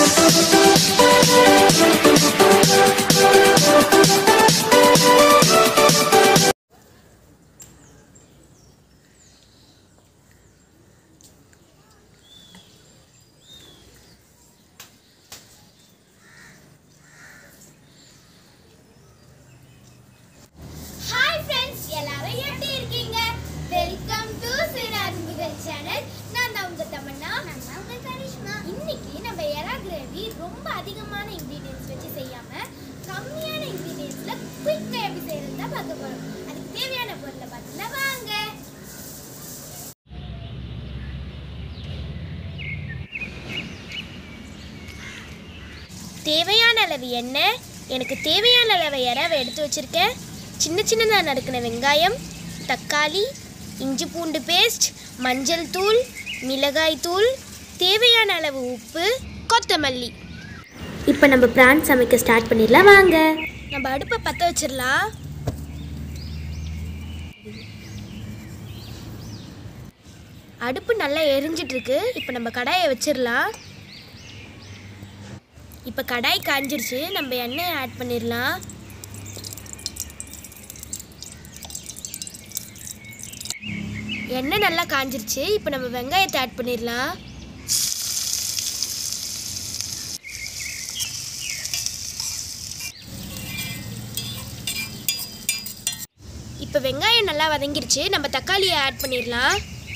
Hi friends எல்லாரும் எப்படி இருக்கீங்க வெல்கம் டு சிராஜ் முதல் சேனல் நான் தான் உங்க தமன்னா நான் தான் உங்க கரிஷ்மா இன்னைக்கு நம்ம எறா கிரேவி ரொம்ப அதிகமான இன்கிரீடியன்ஸ் வச்சு செய்யாம கம்மியான இன்கிரீடியன்ஸ்ல குயிக்கா எப்படி செய்யறது தான் பார்க்க போறோம் அதுக்கு தேவையான பொருளை பார்த்தீங்கன்னா வாங்க தேவையான அளவு எண்ணெய் எனக்கு தேவையான அளவு இறாவை எடுத்து வச்சிருக்கேன் சின்ன சின்னதாக நறுக்கின வெங்காயம் தக்காளி இஞ்சி பூண்டு பேஸ்ட் மஞ்சள் தூள் மிளகாய் தூள் தேவையான அளவு உப்பு கொத்தமல்லி இப்போ நம்ம பிரான் சமைக்க ஸ்டார்ட் பண்ணிடலாம் வாங்க நம்ம அடுப்பை பற்ற வச்சிடலாம் அடுப்பு நல்லா எரிஞ்சிட்டு இருக்கு இப்போ நம்ம கடாயை வச்சிடலாம் இப்போ கடாய் காஞ்சிருச்சு நம்ம எண்ணெயை ஆட் பண்ணிடலாம் எண்ணெய் நல்லா காஞ்சிருச்சு இப்போ நம்ம வெங்காயத்தை ஆட் பண்ணிடலாம் இப்போ வெங்காயம் நல்லா வதங்கிருச்சு நம்ம தக்காளியை ஆட் பண்ணிடலாம்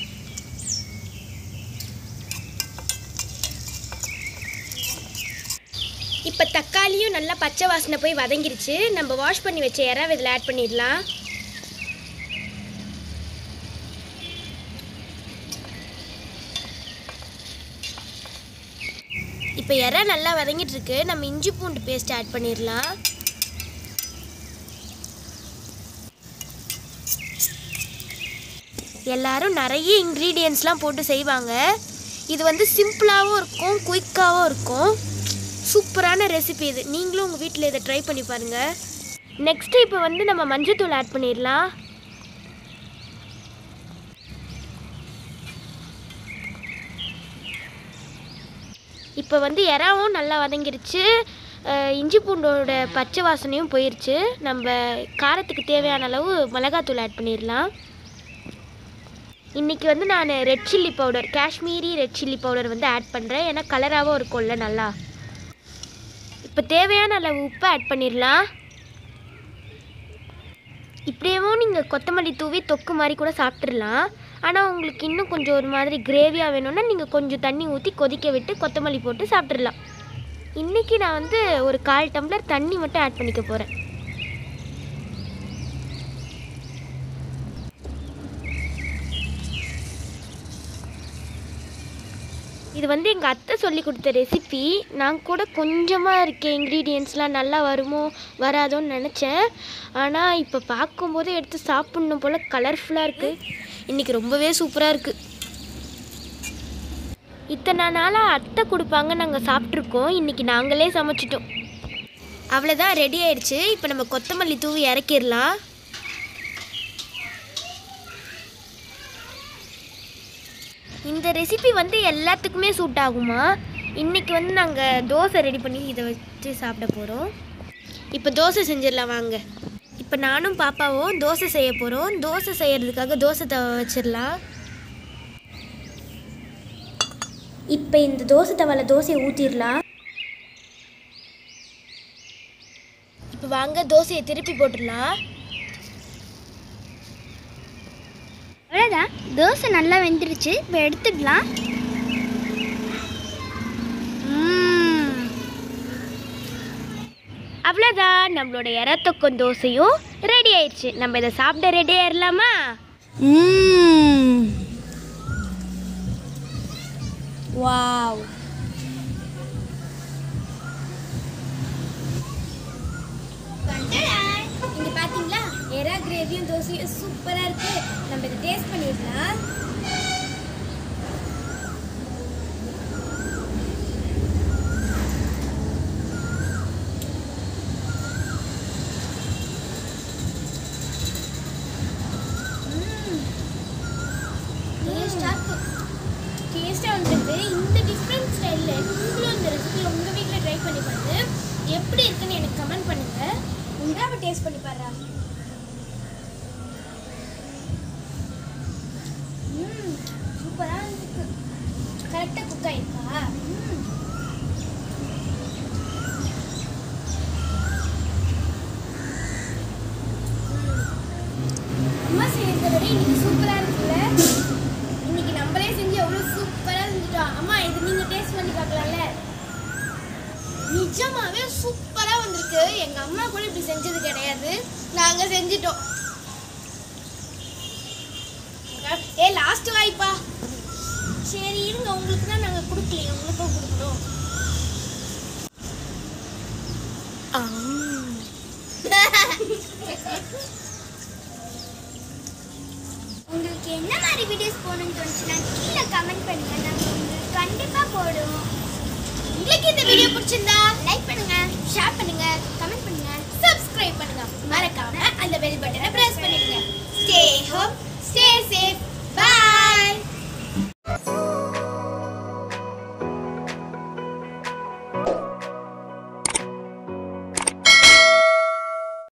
இப்போ தக்காளியும் நல்லா பச்சை வாசனை போய் வதங்கிருச்சு நம்ம வாஷ் பண்ணி வச்ச இறாவை இதில் ஆட் பண்ணிடலாம் இப்போ இறா நல்லா வதங்கிட்டு இருக்கு நம்ம இஞ்சி பூண்டு பேஸ்ட் ஆட் பண்ணிடலாம் எல்லாரும் நிறைய இன்க்ரீடியன்ஸ்லாம் போட்டு செய்வாங்க இது வந்து சிம்பிளாகவும் இருக்கும் குயிக்காகவும் இருக்கும் சூப்பரான ரெசிபி இது நீங்களும் உங்கள் வீட்டில் இதை ட்ரை பண்ணி பாருங்கள் நெக்ஸ்ட்டு இப்போ வந்து நம்ம மஞ்சத்தூள் ஆட் பண்ணிடலாம் இப்போ வந்து இறாவும் நல்லா வதங்கிருச்சு அஹ் இஞ்சி பூண்டோட பச்சை வாசனையும் போயிருச்சு நம்ம காரத்துக்கு தேவையான அளவு மிளகாத்தூள் ஆட் பண்ணிடலாம் இன்றைக்கி வந்து நான் red chilli powder Kashmiri red chilli powder வந்து ஆட் பண்ணுறேன் ஏன்னா கலராகவும் இருக்கும்ல நல்லா இப்போ தேவையான அளவு உப்பு ஆட் பண்ணிடலாம் இப்படியேவும் நீங்கள் கொத்தமல்லி தூவி தொக்கு மாதிரி கூட சாப்பிட்றலாம் ஆனால் உங்களுக்கு இன்னும் கொஞ்சம் ஒரு மாதிரி கிரேவியாக வேணும்னா நீங்கள் கொஞ்சம் தண்ணி ஊற்றி கொதிக்க விட்டு கொத்தமல்லி போட்டு சாப்பிட்றலாம் இன்றைக்கி நான் வந்து ஒரு கால் டம்ளர் தண்ணி மட்டும் ஆட் பண்ணிக்க போகிறேன் இது வந்து எங்கள் அத்தை சொல்லி கொடுத்த ரெசிபி நான் கூட கொஞ்சமாக இருக்க இன்க்ரீடியன்ஸ்லாம் நல்லா வருமோ வராதோன்னு நினச்சேன் ஆனால் இப்போ பார்க்கும்போது எடுத்து சாப்பிட்ணும் போல் கலர்ஃபுல்லாக இருக்குது இன்றைக்கி ரொம்பவே சூப்பராக இருக்குது இத்தனை நாளாக அத்தை கொடுப்பாங்க நாங்கள் சாப்பிட்ருக்கோம் இன்றைக்கி நாங்களே சமைச்சிட்டோம் அவ்வளோதான் ரெடி ஆயிடுச்சு இப்போ நம்ம கொத்தமல்லி தூவி இறக்கிடலாம் இந்த ரெசிபி வந்து எல்லாத்துக்குமே சூட் ஆகுமா இன்றைக்கி வந்து நாங்கள் தோசை ரெடி பண்ணி இதை வச்சு சாப்பிட போகிறோம் இப்போ தோசை செஞ்சிடலாம் வாங்க இப்போ நானும் பாப்பாவும் தோசை செய்ய போகிறோம் தோசை செய்கிறதுக்காக தோசை தவ வச்சிடலாம் இப்போ இந்த தோசை தவால தோசையை ஊற்றிடலாம் இப்போ வாங்க தோசையை திருப்பி போட்டுடலாம் அவ்வளோதான் தோசை நல்லா வெந்துருச்சு இப்போ எடுத்துக்கலாம் ம்ம். அவ்வளோதான் நம்மளோட இறத்தொக்கம் தோசையும் ரெடி ஆயிடுச்சு நம்ம இதை சாப்பிட ரெடி ஆயிடலாமா ம்ம். வாவ் இங்க பாத்தீங்களா எறா கிரேவியும் தோசையும் சூப்பரா இருக்கு நம்ம இதை டேஸ்ட் பண்ணிடலாம் டேஸ்டாக இருக்கு டேஸ்ட்டாக வந்துருக்கு இந்த டிஃப்ரெண்ட் ஸ்டைலில் நீங்களும் இந்த ரெசிபி உங்கள் எப்படி இருக்குன்னு எனக்கு கமெண்ட் பண்ணுங்க உண்டாவை டேஸ்ட் பண்ணி பாரு ம் சூப்பராக இருக்கு கரெக்டாக குக் ஆயிருக்கா ம் அம்மா செய்யறத விட இன்னைக்கு சூப்பரா இருக்குல்ல இன்னைக்கு நம்மளே செஞ்சு எவ்வளவு சூப்பரா செஞ்சுட்டோம் அம்மா இது நீங்க டேஸ்ட் பண்ணி பார்க்கலாம்ல நிஜமாவே சூப்பரா வந்திருக்கு எங்க அம்மா கூட இப்படி செஞ்சது கிடையாது நாங்க செஞ்சிட்டோம் ஏ லாஸ்ட் வாய்ப்பா சரி இருங்க உங்களுக்கு தான் நாங்க கொடுக்கலையே உங்களுக்கும் கொடுக்கணும் உங்களுக்கு என்ன மாதிரி வீடியோஸ் போகணும்னு தோணுச்சுன்னா கீழே கமெண்ட் பண்ணுங்க நாங்கள் உங்களுக்கு கண்டிப்பாக போடுவோம் உங்களுக்கு இந்த வீடியோ பிடிச்சிருந்தா லைக் பண்ணுங்க ஷேர் பண்ணுங்க கமெண்ட் பண்ணுங்க சப்ஸ்கிரைப் பண்ணுங்க மறக்காம அந்த பெல் பட்டனை பிரஸ் பண்ணிடுங்க ஸ்டே ஹோம்